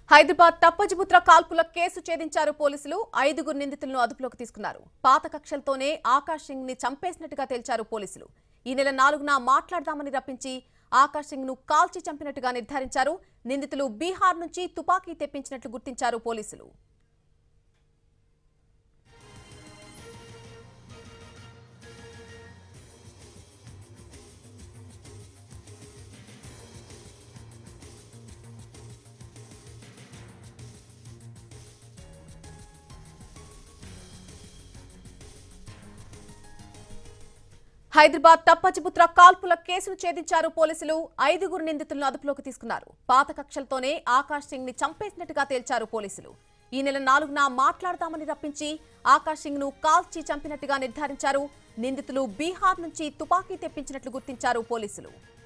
హైదరాబాద్ తప్పజిపుత్ర కాల్పుల కేసు ఛేదించారు పోలీసులు ఐదుగురు నిందితులను అదుపులోకి తీసుకున్నారు పాత కక్షలతోనే ఆకాష్ సింగ్ ని చంపేసినట్టుగా తేల్చారు పోలీసులు ఈ నెల నాలుగున మాట్లాడదామని రప్పించి ఆకాష్ సింగ్ ను కాల్చి చంపినట్టుగా నిర్ధారించారు నిందితులు బీహార్ నుంచి తుపాకీ తెప్పించినట్లు గుర్తించారు పోలీసులు హైదరాబాద్ తప్పచిపుత్ర కాల్పుల కేసును ఛేదించారు పోలీసులు ఐదుగురు నిందితులను అదుపులోకి తీసుకున్నారు పాత కక్షలతోనే ఆకాష్ సింగ్ ని చంపేసినట్టుగా తేల్చారు పోలీసులు ఈ నెల నాలుగున మాట్లాడదామని రప్పించి ఆకాష్ సింగ్ ను కాల్చి చంపినట్టుగా నిర్ధారించారు నిందితులు బీహార్ నుంచి తుపాకీ తెప్పించినట్లు గుర్తించారు పోలీసులు